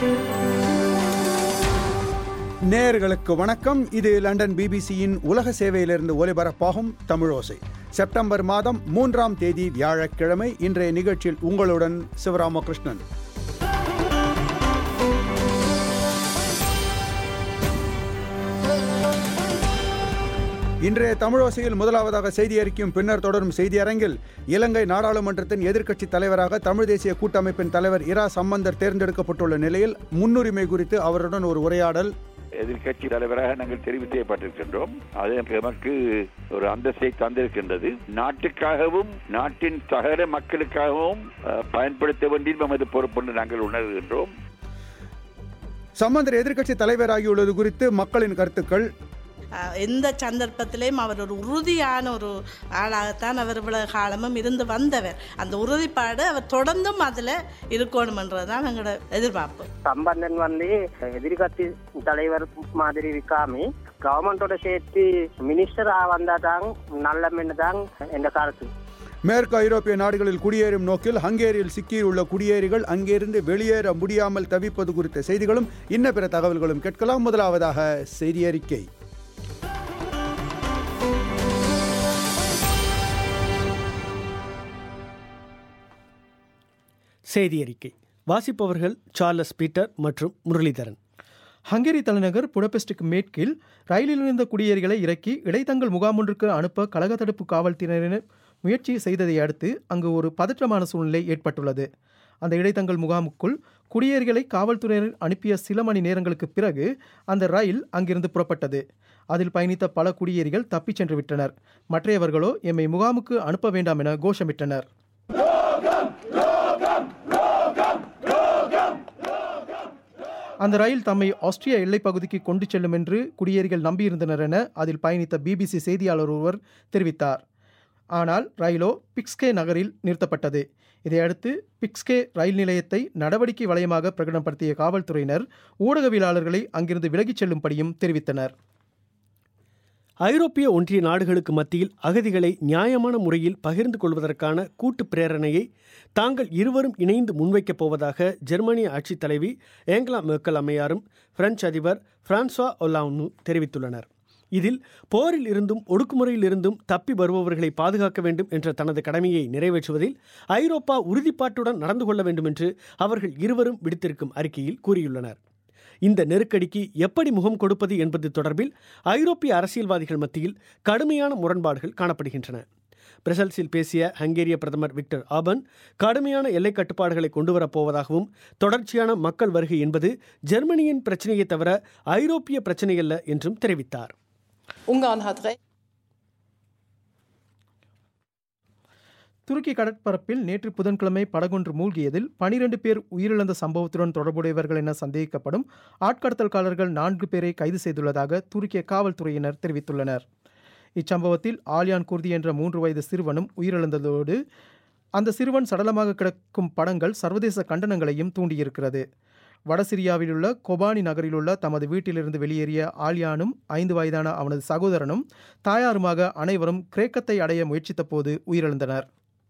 நேயர்களுக்கு வணக்கம் இது லண்டன் பிபிசியின் உலக சேவையிலிருந்து ஒலிபரப்பாகும் தமிழோசை செப்டம்பர் மாதம் மூன்றாம் தேதி வியாழக்கிழமை இன்றைய நிகழ்ச்சியில் உங்களுடன் சிவராமகிருஷ்ணன் இன்றைய தமிழோசையில் முதலாவதாக செய்தி அறிக்கையும் பின்னர் தொடரும் செய்தி அரங்கில் இலங்கை நாடாளுமன்றத்தின் எதிர்க்கட்சி தலைவராக தமிழ் தேசிய கூட்டமைப்பின் தலைவர் இரா சம்பந்தர் தேர்ந்தெடுக்கப்பட்டுள்ள நிலையில் முன்னுரிமை குறித்து அவருடன் ஒரு உரையாடல் எதிர்கட்சி தலைவராக நாங்கள் தெரிவு செய்யப்பட்டிருக்கின்றோம் அது எமக்கு ஒரு அந்தஸ்தை தந்திருக்கின்றது நாட்டுக்காகவும் நாட்டின் சகல மக்களுக்காகவும் அஹ், பயன்படுத்த வேண்டியது நமது பொறுப்பு என்று நாங்கள் உணர்கின்றோம் சம்பந்தர் எதிர்க்கட்சி தலைவராகியுள்ளது குறித்து மக்களின் கருத்துக்கள் அஹ் எந்த சந்தர்ப்பத்திலையும் அவர் ஒரு உறுதியான ஒரு ஆளாகத்தான் அவர் இவ்வளவு காலமும் இருந்து வந்தவர் அந்த உறுதிப்பாடு அவர் தொடர்ந்தும் அதில் இருக்கணுமன்றது தான் எங்களோட எதிர்பார்ப்பு சம்பந்தன் வந்து எதிர்கட்சி தலைவர் மாதிரி இருக்காம கவர்மெண்டோட சேர்த்து மினிஸ்டரா வந்தாதான் நல்ல தான் என்ற கருத்து மேற்கு ஐரோப்பிய நாடுகளில் குடியேறும் நோக்கில் ஹங்கேரியில் சிக்கியுள்ள குடியேறிகள் அங்கிருந்து வெளியேற முடியாமல் தவிப்பது குறித்த செய்திகளும் இன்ன பிற தகவல்களும் கேட்கலாம் முதலாவதாக செய்தி அறிக்கை செய்தி அறிக்கை வாசிப்பவர்கள் சார்லஸ் பீட்டர் மற்றும் முரளிதரன் ஹங்கேரி தலைநகர் புடபெஸ்டுக்கு மேற்கில் ரயிலில் இருந்த குடியேறிகளை இறக்கி இடைத்தங்கல் முகாமொன்றுக்கு அனுப்ப கழக தடுப்பு காவல்துறையினர் முயற்சி செய்ததை அடுத்து அங்கு ஒரு பதற்றமான சூழ்நிலை ஏற்பட்டுள்ளது அந்த இடைத்தங்கல் முகாமுக்குள் குடியேறிகளை காவல்துறையினர் அனுப்பிய சில மணி நேரங்களுக்கு பிறகு அந்த ரயில் அங்கிருந்து புறப்பட்டது அதில் பயணித்த பல குடியேறிகள் தப்பிச் சென்று விட்டனர் மற்றையவர்களோ எம்மை முகாமுக்கு அனுப்ப வேண்டாம் என கோஷமிட்டனர் அந்த ரயில் தம்மை ஆஸ்திரியா எல்லைப் பகுதிக்கு கொண்டு செல்லும் என்று குடியேறிகள் நம்பியிருந்தனர் என அதில் பயணித்த பிபிசி செய்தியாளர் ஒருவர் தெரிவித்தார் ஆனால் ரயிலோ பிக்ஸ்கே நகரில் நிறுத்தப்பட்டது இதையடுத்து பிக்ஸ்கே ரயில் நிலையத்தை நடவடிக்கை வலயமாக பிரகடனப்படுத்திய காவல்துறையினர் ஊடகவியலாளர்களை அங்கிருந்து விலகிச் செல்லும்படியும் தெரிவித்தனர் ஐரோப்பிய ஒன்றிய நாடுகளுக்கு மத்தியில் அகதிகளை நியாயமான முறையில் பகிர்ந்து கொள்வதற்கான கூட்டு பிரேரணையை தாங்கள் இருவரும் இணைந்து முன்வைக்கப் போவதாக ஜெர்மனிய ஆட்சித் தலைவி ஏங்கலா மேர்க்கல் அம்மையாரும் பிரெஞ்சு அதிபர் பிரான்சுவா ஒலாவுனு தெரிவித்துள்ளனர் இதில் போரில் இருந்தும் ஒடுக்குமுறையில் இருந்தும் தப்பி வருபவர்களை பாதுகாக்க வேண்டும் என்ற தனது கடமையை நிறைவேற்றுவதில் ஐரோப்பா உறுதிப்பாட்டுடன் நடந்து கொள்ள வேண்டும் என்று அவர்கள் இருவரும் விடுத்திருக்கும் அறிக்கையில் கூறியுள்ளனர் இந்த நெருக்கடிக்கு எப்படி முகம் கொடுப்பது என்பது தொடர்பில் ஐரோப்பிய அரசியல்வாதிகள் மத்தியில் கடுமையான முரண்பாடுகள் காணப்படுகின்றன பிரசல்ஸில் பேசிய ஹங்கேரிய பிரதமர் விக்டர் ஆபன் கடுமையான எல்லை கட்டுப்பாடுகளை கொண்டுவரப் போவதாகவும் தொடர்ச்சியான மக்கள் வருகை என்பது ஜெர்மனியின் பிரச்சனையை தவிர ஐரோப்பிய பிரச்சனையல்ல என்றும் தெரிவித்தார் Ungarn hat recht. துருக்கி கடற்பரப்பில் நேற்று புதன்கிழமை படகொன்று மூழ்கியதில் பனிரெண்டு பேர் உயிரிழந்த சம்பவத்துடன் தொடர்புடையவர்கள் என சந்தேகிக்கப்படும் ஆட்கடத்தல்காரர்கள் நான்கு பேரை கைது செய்துள்ளதாக துருக்கிய காவல்துறையினர் தெரிவித்துள்ளனர் இச்சம்பவத்தில் ஆலியான் குர்தி என்ற மூன்று வயது சிறுவனும் உயிரிழந்ததோடு அந்த சிறுவன் சடலமாக கிடக்கும் படங்கள் சர்வதேச கண்டனங்களையும் தூண்டியிருக்கிறது வடசிரியாவிலுள்ள கொபானி நகரிலுள்ள தமது வீட்டிலிருந்து வெளியேறிய ஆலியானும் ஐந்து வயதான அவனது சகோதரனும் தாயாருமாக அனைவரும் கிரேக்கத்தை அடைய முயற்சித்தபோது உயிரிழந்தனர்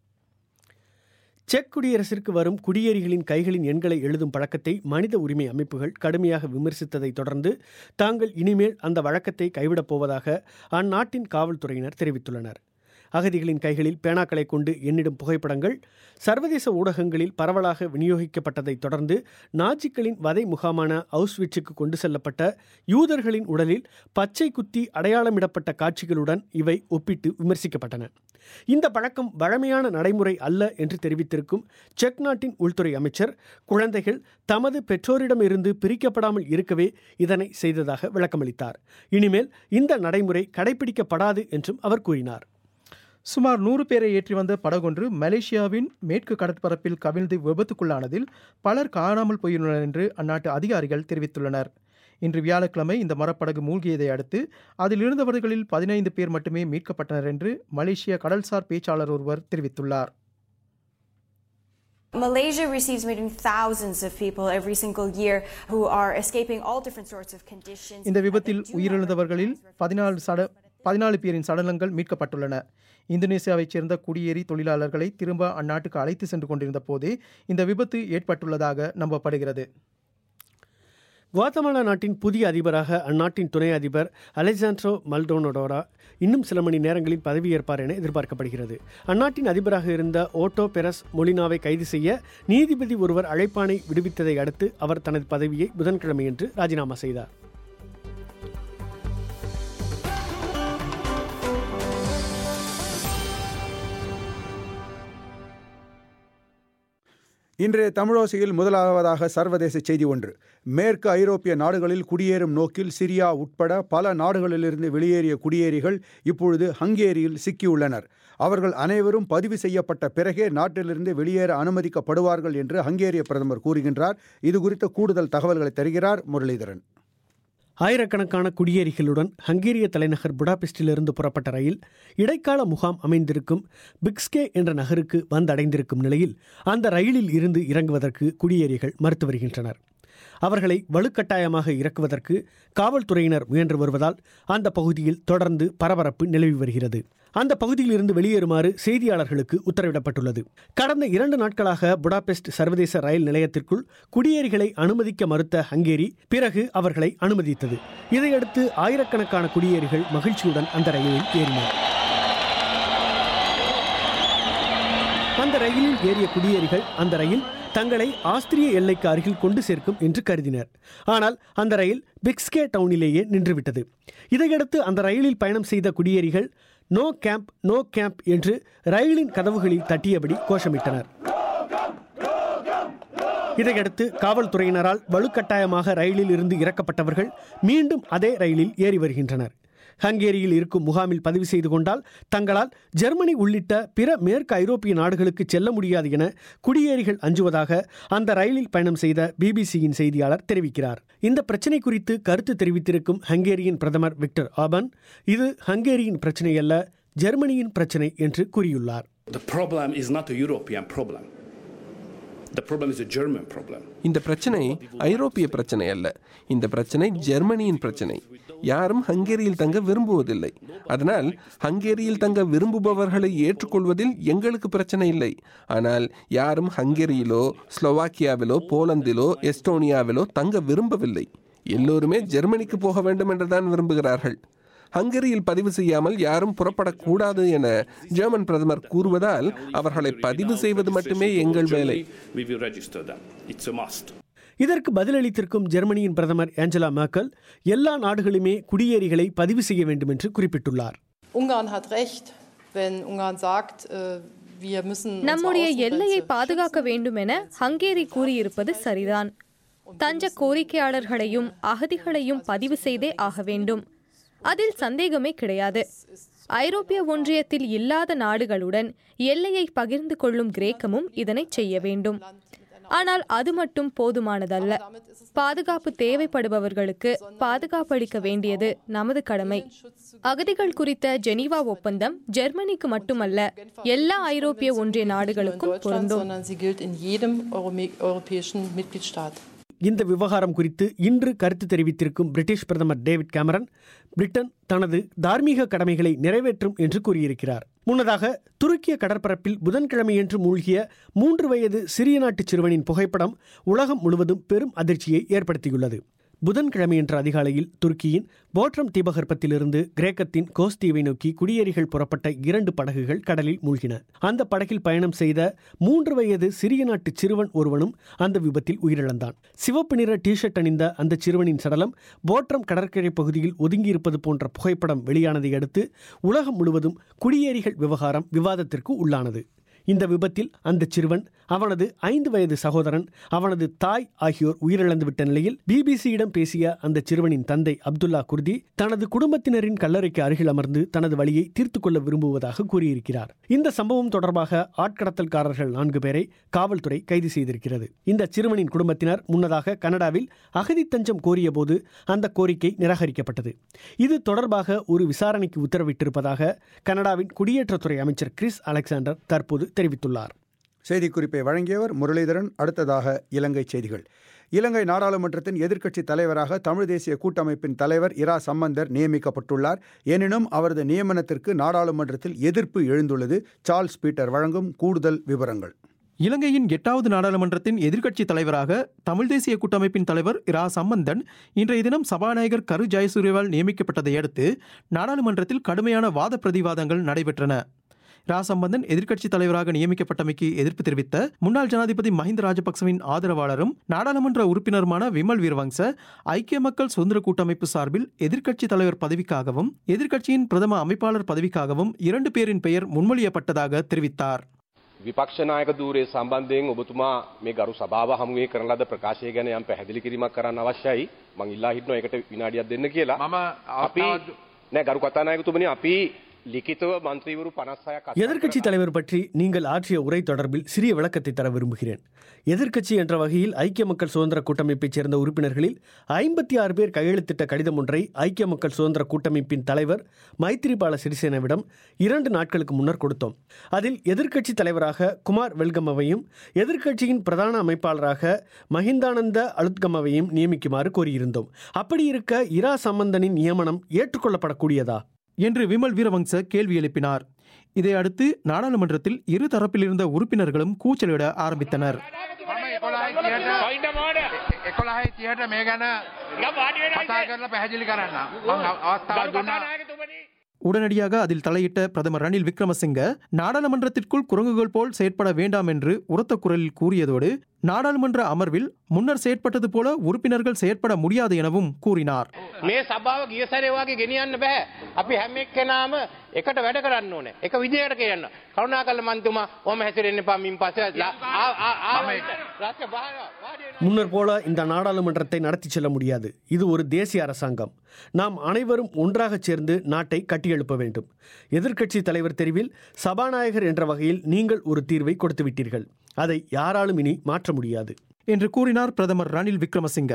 செக் குடியரசிற்கு வரும் குடியேறிகளின் கைகளின் எண்களை எழுதும் பழக்கத்தை மனித உரிமை அமைப்புகள் கடுமையாக விமர்சித்ததை தொடர்ந்து தாங்கள் இனிமேல் அந்த வழக்கத்தை கைவிடப் போவதாக அந்நாட்டின் காவல்துறையினர் தெரிவித்துள்ளனர் அகதிகளின் கைகளில் பேனாக்களை கொண்டு எண்ணிடும் புகைப்படங்கள் சர்வதேச ஊடகங்களில் பரவலாக விநியோகிக்கப்பட்டதை தொடர்ந்து நாஜிக்களின் வதை முகாமான அவுஸ்விட்சுக்கு கொண்டு செல்லப்பட்ட யூதர்களின் உடலில் பச்சை குத்தி அடையாளமிடப்பட்ட காட்சிகளுடன் இவை ஒப்பிட்டு விமர்சிக்கப்பட்டன இந்த பழக்கம் வழமையான நடைமுறை அல்ல என்று தெரிவித்திருக்கும் செக் நாட்டின் உள்துறை அமைச்சர் குழந்தைகள் தமது பெற்றோரிடமிருந்து பிரிக்கப்படாமல் இருக்கவே இதனை செய்ததாக விளக்கமளித்தார் இனிமேல் இந்த நடைமுறை கடைபிடிக்கப்படாது என்றும் அவர் கூறினார் சுமார் நூறு பேரை ஏற்றி வந்த படகொன்று மலேசியாவின் மேற்கு கடற்பரப்பில் கவிழ்ந்து விபத்துக்குள்ளானதில் பலர் காணாமல் போயுள்ளனர் என்று அந்நாட்டு அதிகாரிகள் தெரிவித்துள்ளனர் இன்று வியாழக்கிழமை இந்த மரப்படகு மூழ்கியதை அடுத்து அதில் இருந்தவர்களில் பதினைந்து பேர் மட்டுமே மீட்கப்பட்டனர் என்று மலேசிய கடல்சார் பேச்சாளர் ஒருவர் தெரிவித்துள்ளார் Malaysia receives maybe thousands of people every single year who are escaping all different sorts of conditions. இந்த விபத்தில் உயிரிழந்தவர்களில் பதினாலு சட பதினாலு பேரின் சடலங்கள் மீட்கப்பட்டுள்ளன இந்தோனேசியாவைச் சேர்ந்த குடியேறி தொழிலாளர்களை திரும்ப அந்நாட்டுக்கு அழைத்து சென்று கொண்டிருந்த போதே இந்த விபத்து ஏற்பட்டுள்ளதாக நம்பப்படுகிறது குவாத்தமாலா நாட்டின் புதிய அதிபராக அந்நாட்டின் துணை அதிபர் அலெசாண்ட்ரோ மல்டோனோடோரா இன்னும் சில மணி நேரங்களில் பதவியேற்பார் என எதிர்பார்க்கப்படுகிறது அந்நாட்டின் அதிபராக இருந்த ஓட்டோ பெரஸ் மொலினாவை கைது செய்ய நீதிபதி ஒருவர் அழைப்பானை விடுவித்ததை அடுத்து அவர் தனது பதவியை புதன்கிழமையன்று ராஜினாமா செய்தார் இன்றைய தமிழோசையில் முதலாவதாக சர்வதேச செய்தி ஒன்று மேற்கு ஐரோப்பிய நாடுகளில் குடியேறும் நோக்கில் சிரியா உட்பட பல நாடுகளிலிருந்து வெளியேறிய குடியேறிகள் இப்பொழுது ஹங்கேரியில் சிக்கியுள்ளனர் அவர்கள் அனைவரும் பதிவு செய்யப்பட்ட பிறகே நாட்டிலிருந்து வெளியேற அனுமதிக்கப்படுவார்கள் என்று ஹங்கேரிய பிரதமர் கூறுகின்றார் இது குறித்த கூடுதல் தகவல்களை தருகிறார் முரளிதரன் ஆயிரக்கணக்கான குடியேறிகளுடன் ஹங்கேரிய தலைநகர் புடாபெஸ்டிலிருந்து புறப்பட்ட ரயில் இடைக்கால முகாம் அமைந்திருக்கும் பிக்ஸ்கே என்ற நகருக்கு வந்தடைந்திருக்கும் நிலையில் அந்த ரயிலில் இருந்து இறங்குவதற்கு குடியேறிகள் மறுத்து வருகின்றனர் அவர்களை வலுக்கட்டாயமாக இறக்குவதற்கு காவல்துறையினர் முயன்று வருவதால் அந்த பகுதியில் தொடர்ந்து பரபரப்பு நிலவி வருகிறது அந்த பகுதியில் இருந்து வெளியேறுமாறு செய்தியாளர்களுக்கு உத்தரவிடப்பட்டுள்ளது கடந்த இரண்டு நாட்களாக புடாபெஸ்ட் சர்வதேச ரயில் நிலையத்திற்குள் குடியேறிகளை அனுமதிக்க மறுத்த ஹங்கேரி பிறகு அவர்களை அனுமதித்தது இதையடுத்து ஆயிரக்கணக்கான குடியேறிகள் மகிழ்ச்சியுடன் அந்த ரயிலில் ஏறினர் அந்த ரயிலில் ஏறிய குடியேறிகள் அந்த ரயில் தங்களை ஆஸ்திரிய எல்லைக்கு அருகில் கொண்டு சேர்க்கும் என்று கருதினர் ஆனால் அந்த ரயில் பிக்ஸ்கே டவுனிலேயே நின்றுவிட்டது இதையடுத்து அந்த ரயிலில் பயணம் செய்த குடியேறிகள் நோ கேம்ப் நோ கேம்ப் என்று ரயிலின் கதவுகளில் தட்டியபடி கோஷமிட்டனர் இதையடுத்து காவல்துறையினரால் வலுக்கட்டாயமாக ரயிலில் இருந்து இறக்கப்பட்டவர்கள் மீண்டும் அதே ரயிலில் ஏறி வருகின்றனர் ஹங்கேரியில் இருக்கும் முகாமில் பதிவு செய்து கொண்டால் தங்களால் ஜெர்மனி உள்ளிட்ட பிற மேற்கு ஐரோப்பிய நாடுகளுக்கு செல்ல முடியாது என குடியேறிகள் அஞ்சுவதாக அந்த ரயிலில் பயணம் செய்த பிபிசியின் செய்தியாளர் தெரிவிக்கிறார் இந்த பிரச்சினை குறித்து கருத்து தெரிவித்திருக்கும் ஹங்கேரியின் பிரதமர் விக்டர் ஆபன் இது ஹங்கேரியின் பிரச்சினை அல்ல ஜெர்மனியின் பிரச்சினை என்று கூறியுள்ளார் The problem is not a European problem. The problem is a German problem. இந்த பிரச்சனை ஐரோப்பிய பிரச்சனை அல்ல இந்த பிரச்சனை ஜெர்மனியின் பிரச்சனை யாரும் ஹங்கேரியில் தங்க விரும்புவதில்லை அதனால் ஹங்கேரியில் தங்க விரும்புபவர்களை ஏற்றுக்கொள்வதில் எங்களுக்கு பிரச்சனை இல்லை ஆனால் யாரும் ஹங்கேரியிலோ ஸ்லோவாக்கியாவிலோ போலந்திலோ எஸ்டோனியாவிலோ தங்க விரும்பவில்லை எல்லோருமே ஜெர்மனிக்கு போக வேண்டும் என்றுதான் விரும்புகிறார்கள் ஹங்கேரியில் பதிவு செய்யாமல் யாரும் புறப்படக்கூடாது என ஜெர்மன் பிரதமர் கூறுவதால் அவர்களை பதிவு செய்வது மட்டுமே எங்கள் வேலை We will register them. It's a must. இதற்கு பதிலளித்திருக்கும் ஜெர்மனியின் பிரதமர் ஏஞ்சலா மேர்க்கல் எல்லா நாடுகளுமே குடியேறிகளை பதிவு செய்ய வேண்டும் என்று குறிப்பிட்டுள்ளார் Ungarn hat recht, wenn Ungarn sagt, äh, wir müssen unsere நம்முடைய எல்லையை Außengrenze பாதுகாக்க வேண்டும் என ஹங்கேரி கூறியிருப்பது சரிதான் தஞ்ச கோரிக்கையாளர்களையும் அகதிகளையும் பதிவு செய்தே ஆக வேண்டும் அதில் சந்தேகமே கிடையாது ஐரோப்பிய ஒன்றியத்தில் இல்லாத நாடுகளுடன் எல்லையை பகிர்ந்து கொள்ளும் கிரேக்கமும் இதனை செய்ய வேண்டும் ஆனால் அது மட்டும் போதுமானதல்ல பாதுகாப்பு தேவைப்படுபவர்களுக்கு பாதுகாப்பளிக்க வேண்டியது நமது கடமை அகதிகள் குறித்த ஜெனீவா ஒப்பந்தம் ஜெர்மனிக்கு மட்டுமல்ல எல்லா ஐரோப்பிய ஒன்றிய nicht nur in நாடுகளுக்கும் Deutschland, பொருந்தும் sondern sie gilt in jedem Eurome- europäischen Mitgliedstaat. இந்த விவகாரம் குறித்து இன்று கருத்து தெரிவித்திருக்கும் பிரிட்டிஷ் பிரதமர் டேவிட் கேமரன் பிரிட்டன் தனது தார்மீக கடமைகளை நிறைவேற்றும் என்று கூறியிருக்கிறார் முன்னதாக துருக்கிய கடற்பரப்பில் புதன்கிழமையன்று மூழ்கிய மூன்று வயது சிறிய நாட்டு சிறுவனின் புகைப்படம் உலகம் முழுவதும் பெரும் அதிர்ச்சியை ஏற்படுத்தியுள்ளது புதன்கிழமையன்று அதிகாலையில் துருக்கியின் போட்ரம் தீபகற்பத்திலிருந்து கிரேக்கத்தின் கோஸ் தீவை நோக்கி குடியேறிகள் புறப்பட்ட இரண்டு படகுகள் கடலில் மூழ்கின அந்த படகில் பயணம் செய்த மூன்று வயது சிறிய நாட்டு சிறுவன் ஒருவனும் அந்த விபத்தில் உயிரிழந்தான் சிவப்பு நிற டிஷர்ட் அணிந்த அந்த சிறுவனின் சடலம் போட்ரம் கடற்கரை பகுதியில் ஒதுங்கியிருப்பது போன்ற புகைப்படம் வெளியானதை அடுத்து உலகம் முழுவதும் குடியேறிகள் விவகாரம் விவாதத்திற்கு உள்ளானது இந்த விபத்தில் அந்த சிறுவன் அவனது ஐந்து வயது சகோதரன் அவனது தாய் ஆகியோர் உயிரிழந்துவிட்ட நிலையில் பிபிசியிடம் பேசிய அந்த சிறுவனின் தந்தை அப்துல்லா குர்தி தனது குடும்பத்தினரின் கல்லறைக்கு அருகில் அமர்ந்து தனது வழியை தீர்த்து கொள்ள விரும்புவதாக கூறியிருக்கிறார் இந்த சம்பவம் தொடர்பாக ஆட்கடத்தல்காரர்கள் நான்கு பேரை காவல்துறை கைது செய்திருக்கிறது இந்த சிறுவனின் குடும்பத்தினர் முன்னதாக கனடாவில் அகதி தஞ்சம் கோரியபோது அந்த கோரிக்கை நிராகரிக்கப்பட்டது இது தொடர்பாக ஒரு விசாரணைக்கு உத்தரவிட்டிருப்பதாக கனடாவின் குடியேற்றத்துறை அமைச்சர் கிறிஸ் அலெக்சாண்டர் தற்போது தெரிவித்துள்ளார் செய்திக்குறிப்பை வழங்கியவர் முரளிதரன் அடுத்ததாக இலங்கை செய்திகள் இலங்கை நாடாளுமன்றத்தின் எதிர்க்கட்சி தலைவராக தமிழ் தேசிய கூட்டமைப்பின் தலைவர் இரா சம்பந்தர் நியமிக்கப்பட்டுள்ளார் எனினும் அவரது நியமனத்திற்கு நாடாளுமன்றத்தில் எதிர்ப்பு எழுந்துள்ளது சார்ல்ஸ் பீட்டர் வழங்கும் கூடுதல் விவரங்கள் இலங்கையின் எட்டாவது நாடாளுமன்றத்தின் எதிர்க்கட்சி தலைவராக தமிழ் தேசிய கூட்டமைப்பின் தலைவர் இரா சம்பந்தன் இன்றைய தினம் சபாநாயகர் கரு ஜெயசூரியவால் நியமிக்கப்பட்டதை அடுத்து நாடாளுமன்றத்தில் கடுமையான வாத பிரதிவாதங்கள் நடைபெற்றன இரா சம்பந்தன் எதிர்க்கட்சித் தலைவராக நியமிக்கப்பட்டமைக்கு எதிர்ப்பு தெரிவித்த முன்னாள் ஜனாதிபதி மஹிந்த ராஜபக்சவின் ஆதரவாளரும் நாடாளுமன்ற உறுப்பினருமான விமல் வீரவங்ச ஐக்கிய மக்கள் சுதந்திர கூட்டமைப்பு சார்பில் எதிர்க்கட்சித் தலைவர் பதவிக்காகவும் எதிர்க்கட்சியின் பிரதம அமைப்பாளர் பதவிக்காகவும் இரண்டு பேரின் பெயர் முன்மொழியப்பட்டதாக தெரிவித்தார் විපක්ෂ නායක ධූරයේ සම්බන්ධයෙන් ඔබතුමා මේ ගරු සභාව හමුවේ කරන ලද ප්‍රකාශය ගැන යම් පැහැදිලි කිරීමක් කරන්න අවශ්‍යයි. මං ඉල්ලා හිටනවා ඒකට විනාඩියක් දෙන්න කියලා. මම අපි නෑ ගරු කතානායකතුමනි අපි லிখিතව மந்திரிவரு 56ක් எதிர்க்கட்சி தலைவர் பற்றி நீங்கள் ஆற்றிய உரை தொடர்பில் சிறிய விளக்கத்தை தர விரும்புகிறேன் எதிர்க்கட்சி என்ற வகையில் ஐக்கிய மக்கள் சுதந்திர கூட்டமைப்பைச் சேர்ந்த உறுப்பினர்களில் ஐம்பத்தி ஆறு பேர் கையெழுத்திட்ட கடிதம் ஒன்றை ஐக்கிய மக்கள் சுதந்திர கூட்டமைப்பின் தலைவர் மைத்திரிபால சிறிசேனவிடம் இரண்டு நாட்களுக்கு முன்னர் கொடுத்தோம் அதில் எதிர்க்கட்சி தலைவராக குமார் வெல்கமவையும் எதிர்க்கட்சியின் பிரதான அமைப்பாளராக மஹிந்தானந்த அலுத்கமவையும் நியமிக்குமாறு கோரியிருந்தோம் அப்படி இருக்க இரா சம்பந்தனின் நியமனம் ஏற்றுக்கொள்ளப்படக்கூடியதா என்று விமல் வீரவங்ச கேள்வி எழுப்பினார் இதையடுத்து நாடாளுமன்றத்தில் இரு தரப்பிலிருந்த உறுப்பினர்களும் கூச்சலிட ஆரம்பித்தனர் එකොළහයි තියට මේ ගැන කතා කරලා පැහැදිලි කරන්න මං අවස්ථාව දුන්නා உடனடியாக அதில் தலையிட்ட பிரதமர் ரணில் விக்ரமசிங்க நாடாளுமன்றத்திற்குள் குரங்குகள் போல் செயற்பட வேண்டாம் என்று உரத்த குரலில் கூறியதோடு நாடாளுமன்ற அமர்வில் முன்னர் செயற்பட்டது போல உறுப்பினர்கள் செயற்பட முடியாது எனவும் கூறினார் මේ සභාව ගිය සැරේ වගේ ගෙනියන්න බෑ. අපි හැම එක්කෙනාම එකට වැඩ කරන්න ඕනේ. එක විදියට කියන්න. කරුණාකරලා මන්තුමා ඔහම හැසිරෙන්න එපා මින් පස්සේ රාජ්‍ය முன்னர் போல இந்த நாடாளுமன்றத்தை நடத்தி செல்ல முடியாது இது ஒரு தேசிய அரசாங்கம் நாம் அனைவரும் ஒன்றாக சேர்ந்து நாட்டை கட்டியெழுப்ப வேண்டும் எதிர்க்கட்சி தலைவர் தெரிவில் சபாநாயகர் என்ற வகையில் நீங்கள் ஒரு தீர்வை கொடுத்து விட்டீர்கள் அதை யாராலும் இனி மாற்ற முடியாது என்று கூறினார் பிரதமர் ரணில் விக்ரமசிங்க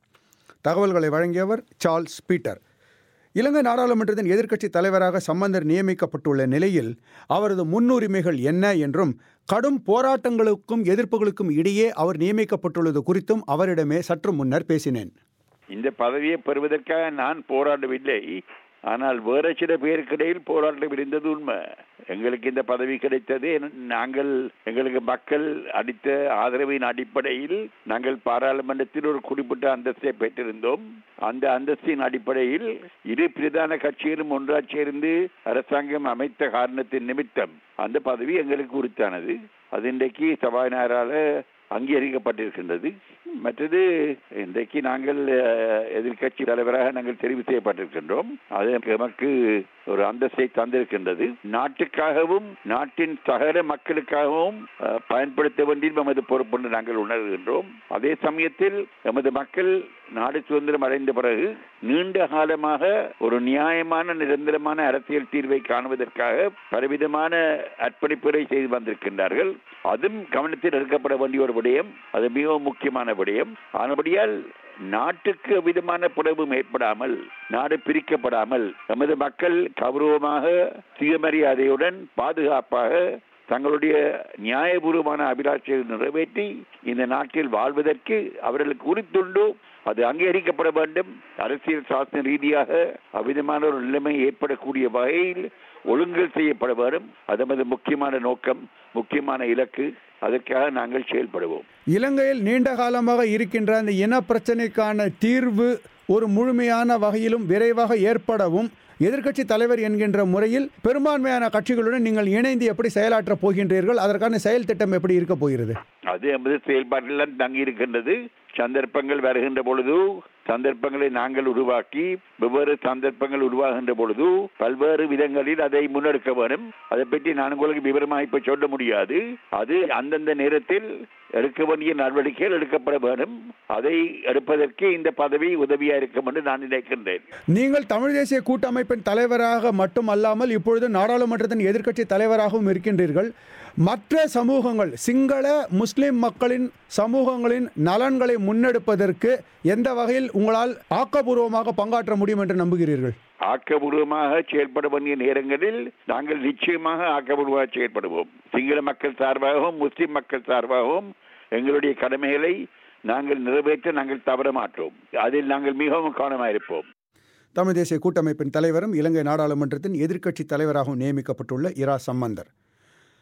தகவல்களை வழங்கியவர் சார்ல்ஸ் பீட்டர் இலங்கை நாடாளுமன்றத்தின் எதிர்க்கட்சி தலைவராக சம்பந்தர் நியமிக்கப்பட்டுள்ள நிலையில் அவரது முன்னுரிமைகள் என்ன என்றும் கடும் போராட்டங்களுக்கும் எதிர்ப்புகளுக்கும் இடையே அவர் நியமிக்கப்பட்டுள்ளது குறித்தும் அவரிடமே சற்று முன்னர் பேசினேன் இந்த பதவியை பெறுவதற்காக நான் போராடவில்லை ஆனால் வேறு சில பேருக்கிடையில் போராட்டம் இருந்தது உண்மை எங்களுக்கு இந்த பதவி கிடைத்தது நாங்கள் எங்களுக்கு மக்கள் அளித்த ஆதரவின் அடிப்படையில் நாங்கள் பாராளுமன்றத்தில் ஒரு குறிப்பிட்ட அந்தஸ்தை பெற்றிருந்தோம் அந்த அந்தஸ்தின் அடிப்படையில் இரு பிரதான கட்சிகளும் ஒன்றாக சேர்ந்து அரசாங்கம் அமைத்த காரணத்தின் நிமித்தம் அந்த பதவி எங்களுக்கு உரித்தானது அது இன்றைக்கு சபாநாயகரால் அங்கீகரிக்கப்பட்டிருக்கின்றது மற்றது இன்றைக்கு நாங்கள் எதிர்கட்சி தலைவராக நாங்கள் தெரிவு செய்யப்பட்டிருக்கின்றோம் அது எமக்கு ஒரு அந்தஸ்தை தந்திருக்கின்றது நாட்டுக்காகவும் நாட்டின் சகல மக்களுக்காகவும் பயன்படுத்த வேண்டிய எமது பொறுப்பு என்று நாங்கள் உணர்கின்றோம் அதே சமயத்தில் எமது மக்கள் நாடு சுதந்திரம் அடைந்த பிறகு நீண்ட காலமாக ஒரு நியாயமான நிரந்தரமான அரசியல் தீர்வை காணுவதற்காக பலவிதமான அர்ப்பணிப்புரை செய்து வந்திருக்கின்றார்கள் அதுவும் கவனத்தில் எடுக்கப்பட வேண்டிய ஒரு விடயம் அது மிகவும் முக்கியமான விடயம் ஆனபடியால் நாட்டுக்கு விதமான பிளவும் ஏற்படாமல் நாடு பிரிக்கப்படாமல் நமது மக்கள் கௌரவமாக சுயமரியாதையுடன் பாதுகாப்பாக தங்களுடைய நியாயபூர்வமான அபிலாஷையை நிறைவேற்றி இந்த நாட்டில் வாழ்வதற்கு அவர்களுக்கு உரித்துண்டு அது அங்கீகரிக்கப்பட வேண்டும் அரசியல் சாசன ரீதியாக அவ்விதமான ஒரு நிலைமை ஏற்படக்கூடிய வகையில் ஒழுங்கல் செய்யப்பட வேண்டும் அது நமது முக்கியமான நோக்கம் முக்கியமான இலக்கு அதற்காக நாங்கள் செயல்படுவோம் இலங்கையில் நீண்ட காலமாக இருக்கின்ற அந்த இன பிரச்சனைக்கான தீர்வு ஒரு முழுமையான வகையிலும் விரைவாக ஏற்படவும் எதிர்க்கட்சி தலைவர் என்கின்ற முறையில் பெரும்பான்மையான கட்சிகளுடன் நீங்கள் இணைந்து எப்படி செயலாற்றப் போகின்றீர்கள் அதற்கான செயல் திட்டம் எப்படி இருக்க போகிறது அது என்பது செயல்பாட்டில் தங்கி இருக்கின்றது சந்தர்ப்பங்கள் வருகின்ற பொழுது சந்தர்ப்பங்களை நாங்கள் உருவாக்கி வெவ்வேறு சந்தர்ப்பங்கள் உருவாகின்ற பொழுது பல்வேறு விதங்களில் அதை முன்னெடுக்க வேண்டும் அதை பற்றி நான் உங்களுக்கு விவரமாக இப்ப சொல்ல முடியாது அது அந்தந்த நேரத்தில் எடுக்க வேண்டிய நடவடிக்கைகள் எடுக்கப்பட வேண்டும் அதை எடுப்பதற்கு இந்த பதவி உதவியா இருக்கும் என்று நான் நினைக்கின்றேன் நீங்கள் தமிழ் தேசிய கூட்டமைப்பின் தலைவராக மட்டுமல்லாமல் இப்பொழுது நாடாளுமன்றத்தின் எதிர்க்கட்சி தலைவராகவும் இருக்கின்றீர்கள் மற்ற சமூகங்கள் சிங்கள முஸ்லிம் மக்களின் சமூகங்களின் நலன்களை முன்னெடுப்பதற்கு எந்த வகையில் உங்களால் ஆக்கபூர்வமாக பங்காற்ற முடியும் என்று நம்புகிறீர்கள் ஆக்கபூர்வமாக செயல்பட வேண்டிய நேரங்களில் நாங்கள் நிச்சயமாக ஆக்கபூர்வமாக செயல்படுவோம் சிங்கள மக்கள் சார்பாகவும் முஸ்லிம் மக்கள் சார்பாகவும் எங்களுடைய கடமைகளை நாங்கள் நிறைவேற்ற நாங்கள் தவற மாட்டோம் அதில் நாங்கள் மிகவும் கவனமாயிருப்போம் தமிழ் தேசிய கூட்டமைப்பின் தலைவரும் இலங்கை நாடாளுமன்றத்தின் எதிர்க்கட்சி தலைவராகவும் நியமிக்கப்பட்டுள்ள இரா சம்பந்தர்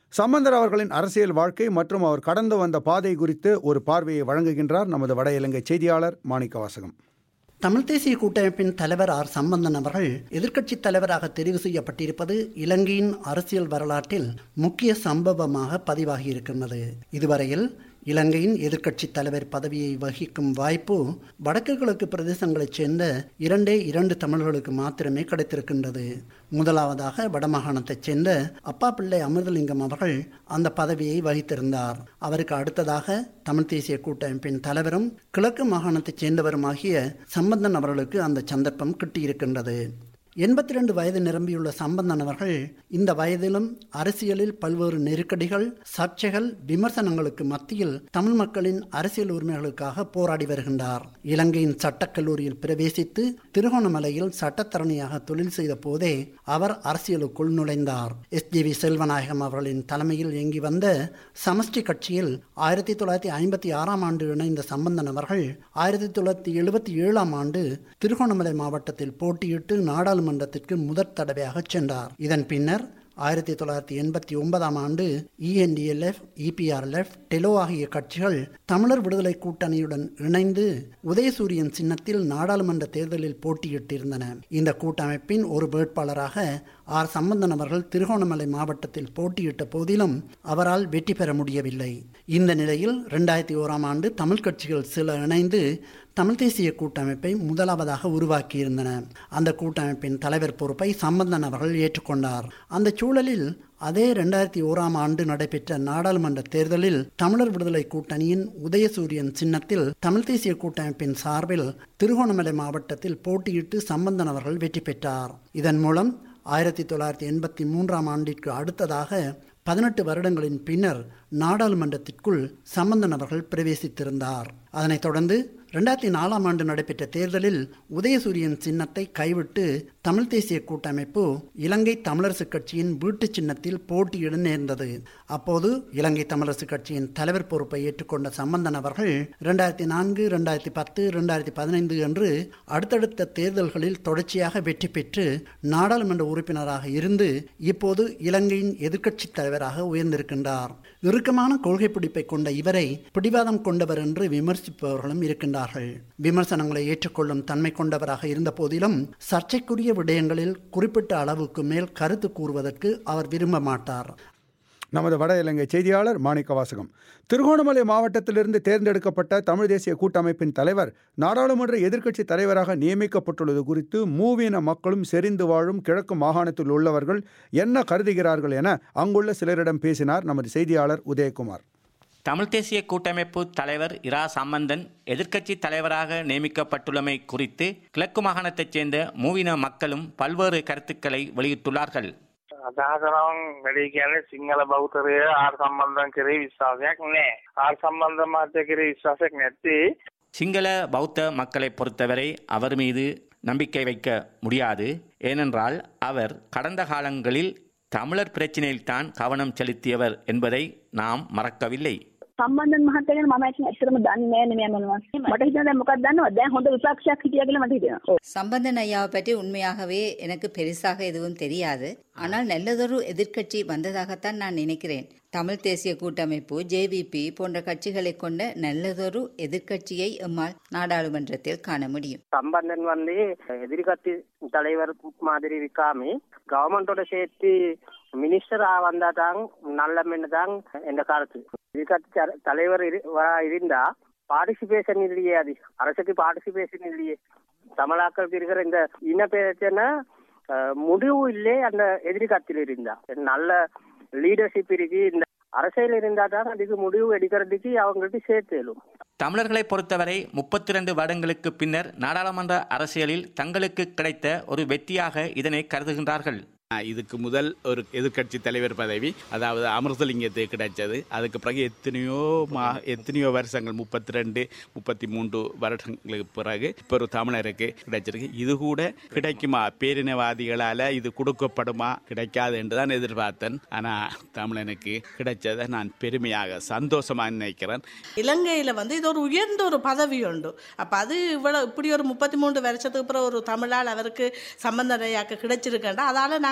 சம்பந்தர் அவர்களின் அரசியல் வாழ்க்கை மற்றும் அவர் கடந்து வந்த பாதை குறித்து ஒரு பார்வையை வழங்குகின்றார் நமது வட இலங்கை செய்தியாளர் மாணிக்க வாசகம் தமிழ் தேசிய கூட்டமைப்பின் தலைவர் ஆர் சம்பந்தன் அவர்கள் எதிர்க்கட்சித் தலைவராக தெரிவு செய்யப்பட்டிருப்பது இலங்கையின் அரசியல் வரலாற்றில் முக்கிய சம்பவமாக பதிவாகியிருக்கின்றது இதுவரையில் இலங்கையின் எதிர்க்கட்சித் தலைவர் பதவியை வகிக்கும் வாய்ப்பு வடக்கு கிழக்கு பிரதேசங்களைச் சேர்ந்த இரண்டே இரண்டு தமிழர்களுக்கு மாத்திரமே கிடைத்திருக்கின்றது முதலாவதாக வடமாகாணத்தைச் சேர்ந்த அப்பா பிள்ளை அமிர்தலிங்கம் அவர்கள் அந்த பதவியை வகித்திருந்தார் அவருக்கு அடுத்ததாக தமிழ் தேசிய கூட்டமைப்பின் தலைவரும் கிழக்கு மாகாணத்தைச் சேர்ந்தவருமாகிய சம்பந்தன் அவர்களுக்கு அந்த சந்தர்ப்பம் கிட்டியிருக்கின்றது எண்பத்தி ரெண்டு வயது நிரம்பியுள்ள சம்பந்தன் அவர்கள் இந்த வயதிலும் அரசியலில் பல்வேறு நெருக்கடிகள் சர்ச்சைகள் விமர்சனங்களுக்கு மத்தியில் தமிழ் மக்களின் அரசியல் உரிமைகளுக்காக போராடி வருகின்றார் இலங்கையின் சட்டக்கல்லூரியில் பிரவேசித்து திருகோணமலையில் சட்டத்தரணியாக தொழில் செய்த போதே அவர் அரசியலுக்குள் நுழைந்தார் எஸ் ஜி வி செல்வநாயகம் அவர்களின் தலைமையில் இயங்கி வந்த சமஷ்டி கட்சியில் ஆயிரத்தி தொள்ளாயிரத்தி ஐம்பத்தி ஆறாம் ஆண்டு இணைந்த சம்பந்தன் அவர்கள் ஆயிரத்தி தொள்ளாயிரத்தி எழுபத்தி ஏழாம் ஆண்டு திருகோணமலை மாவட்டத்தில் போட்டியிட்டு நாடாளுமன்றத்திற்கு முதற் தடவையாக சென்றார் இதன் பின்னர் ஆயிரத்தி தொள்ளாயிரத்தி எண்பத்தி ஒன்பதாம் ஆண்டு இஎன்டிஎல்எஃப் இபிஆர்எல்எஃப் டெலோ ஆகிய கட்சிகள் தமிழர் விடுதலை கூட்டணியுடன் இணைந்து உதயசூரியன் சின்னத்தில் நாடாளுமன்ற தேர்தலில் போட்டியிட்டிருந்தன இந்த கூட்டமைப்பின் ஒரு வேட்பாளராக ஆர் சம்பந்தன் அவர்கள் திருகோணமலை மாவட்டத்தில் போட்டியிட்ட போதிலும் அவரால் வெற்றி பெற முடியவில்லை இந்த நிலையில் இரண்டாயிரத்தி ஓராம் ஆண்டு தமிழ் கட்சிகள் சில இணைந்து தமிழ் தேசிய கூட்டமைப்பை முதலாவதாக உருவாக்கியிருந்தன அந்த கூட்டமைப்பின் தலைவர் பொறுப்பை சம்பந்தன் அவர்கள் ஏற்றுக்கொண்டார் அந்த சூழலில் அதே ரெண்டாயிரத்தி ஓராம் ஆண்டு நடைபெற்ற நாடாளுமன்ற தேர்தலில் தமிழர் விடுதலை கூட்டணியின் உதயசூரியன் சின்னத்தில் தமிழ் தேசிய கூட்டமைப்பின் சார்பில் திருகோணமலை மாவட்டத்தில் போட்டியிட்டு சம்பந்தன் அவர்கள் வெற்றி பெற்றார் இதன் மூலம் ஆயிரத்தி தொள்ளாயிரத்தி எண்பத்தி மூன்றாம் ஆண்டிற்கு அடுத்ததாக பதினெட்டு வருடங்களின் பின்னர் நாடாளுமன்றத்திற்குள் சம்பந்தன் அவர்கள் பிரவேசித்திருந்தார் அதனைத் தொடர்ந்து ரெண்டாயிரத்தி நாலாம் ஆண்டு நடைபெற்ற தேர்தலில் உதயசூரியன் சின்னத்தை கைவிட்டு தமிழ் தேசிய கூட்டமைப்பு இலங்கை தமிழரசு கட்சியின் வீட்டு சின்னத்தில் போட்டியிட நேர்ந்தது அப்போது இலங்கை தமிழரசு கட்சியின் தலைவர் பொறுப்பை ஏற்றுக்கொண்ட சம்பந்தன் அவர்கள் இரண்டாயிரத்தி நான்கு இரண்டாயிரத்தி பத்து இரண்டாயிரத்தி பதினைந்து என்று அடுத்தடுத்த தேர்தல்களில் தொடர்ச்சியாக வெற்றி பெற்று நாடாளுமன்ற உறுப்பினராக இருந்து இப்போது இலங்கையின் எதிர்க்கட்சித் தலைவராக உயர்ந்திருக்கின்றார் இறுக்கமான கொள்கை பிடிப்பை கொண்ட இவரை பிடிவாதம் கொண்டவர் என்று விமர்சிப்பவர்களும் இருக்கின்றார்கள் விமர்சனங்களை ஏற்றுக்கொள்ளும் தன்மை கொண்டவராக இருந்த போதிலும் சர்ச்சைக்குரிய விடயங்களில் குறிப்பிட்ட அளவுக்கு மேல் கருத்து கூறுவதற்கு அவர் விரும்ப மாட்டார் நமது வட இலங்கை செய்தியாளர் மாணிக்க வாசகம் திருகோணமலை மாவட்டத்திலிருந்து தேர்ந்தெடுக்கப்பட்ட தமிழ் தேசிய கூட்டமைப்பின் தலைவர் நாடாளுமன்ற எதிர்க்கட்சி தலைவராக நியமிக்கப்பட்டுள்ளது குறித்து மூவின மக்களும் செறிந்து வாழும் கிழக்கு மாகாணத்தில் உள்ளவர்கள் என்ன கருதுகிறார்கள் என அங்குள்ள சிலரிடம் பேசினார் நமது செய்தியாளர் உதயகுமார் தமிழ் தேசிய கூட்டமைப்பு தலைவர் இரா சம்பந்தன் எதிர்க்கட்சி தலைவராக நியமிக்கப்பட்டுள்ளமை குறித்து கிழக்கு மாகாணத்தைச் சேர்ந்த மூவின மக்களும் பல்வேறு கருத்துக்களை வெளியிட்டுள்ளார்கள் අදහසනම් වැඩි කියන්නේ සිංහල බෞතරය ආර් සම්බන්ධන් කරේ විශ්වාසයක් නෑ. ආර් සම්බන්ධ මාධ්‍ය කරේ විශ්වාසයක් නැත්තේ சிங்கள பௌத்த மக்களை பொறுத்தவரை அவர் மீது நம்பிக்கை வைக்க முடியாது ஏனென்றால் அவர் கடந்த காலங்களில் தமிழர் பிரச்சினையில்தான் கவனம் செலுத்தியவர் என்பதை நாம் மறக்கவில்லை සම්බන්ධන් මහත්තයා ගැන මම ඇත්තටම ඇත්තටම දන්නේ නැහැ නේ මම මට හිතෙනවා දැන් මොකක්ද දන්නවද දැන් හොඳ විපක්ෂයක් හිටියා කියලා මට හිතෙනවා சம்பந்தன் ஐயாவை பற்றி உண்மையாகவே எனக்கு பெருசாக எதுவும் தெரியாது ஆனால் நல்லதொரு எதிர்க்கட்சி வந்ததாகத்தான் நான் நினைக்கிறேன் தமிழ் தேசிய கூட்டமைப்பு ஜேவிபி போன்ற கட்சிகளை கொண்ட நல்லதொரு எதிர்க்கட்சியை எம்மால் நாடாளுமன்றத்தில் காண முடியும் சம்பந்தன் வந்து எதிர்கட்சி தலைவர் மாதிரி இருக்காம கவர்மெண்டோட சேர்த்து மினிஸ்டரா வந்தாதான் நல்லமென்னு தான் என்ற கருத்து எதிர்கட்சி த- தலைவர் இரு- வரா இருந்தா பார்ட்டிசிபேஷன் இல்லையே அது அரசுக்கு பார்ட்டிசிபேஷன் இல்லையே தமிழாக்களுக்கு இருக்கிற இந்த இன பிரச்சனை அஹ், முடிவு இல்லே அந்த எதிர்கட்சியில் இருந்தா நல்ல லீடர்ஷிப் இருக்கு இந்த அரசியல் இருந்தா தான் அதுக்கு முடிவு எடுக்கிறதுக்கு அவங்களுக்கு சேர்த்தேலும் தமிழர்களை பொறுத்தவரை முப்பத்தி ரெண்டு வருடங்களுக்கு பின்னர் நாடாளுமன்ற அரசியலில் தங்களுக்கு கிடைத்த ஒரு வெற்றியாக இதனை கருதுகின்றார்கள் இதுக்கு முதல் ஒரு எதிர்க்கட்சி தலைவர் பதவி அதாவது அமிர்தலிங்கத்துக்கு கிடைச்சது அதுக்கு பிறகு எத்தனையோ மா எத்தனையோ வருஷங்கள் முப்பத்தி ரெண்டு முப்பத்தி மூன்று வருடங்களுக்கு பிறகு இப்போ ஒரு தமிழருக்கு கிடைச்சிருக்கு இது கூட கிடைக்குமா பேரினவாதிகளால் இது கொடுக்கப்படுமா கிடைக்காது என்று தான் எதிர்பார்த்தேன் ஆனால் தமிழனுக்கு கிடைச்சதை நான் பெருமையாக சந்தோஷமாக நினைக்கிறேன் இலங்கையில் வந்து இது ஒரு உயர்ந்த ஒரு பதவி உண்டு அப்போ அது இவ்வளோ இப்படி ஒரு முப்பத்தி மூன்று வருஷத்துக்கு அப்புறம் ஒரு தமிழால் அவருக்கு சம்பந்தரையாக்க கிடைச்சிருக்கேன்டா அதால் நாங்கள்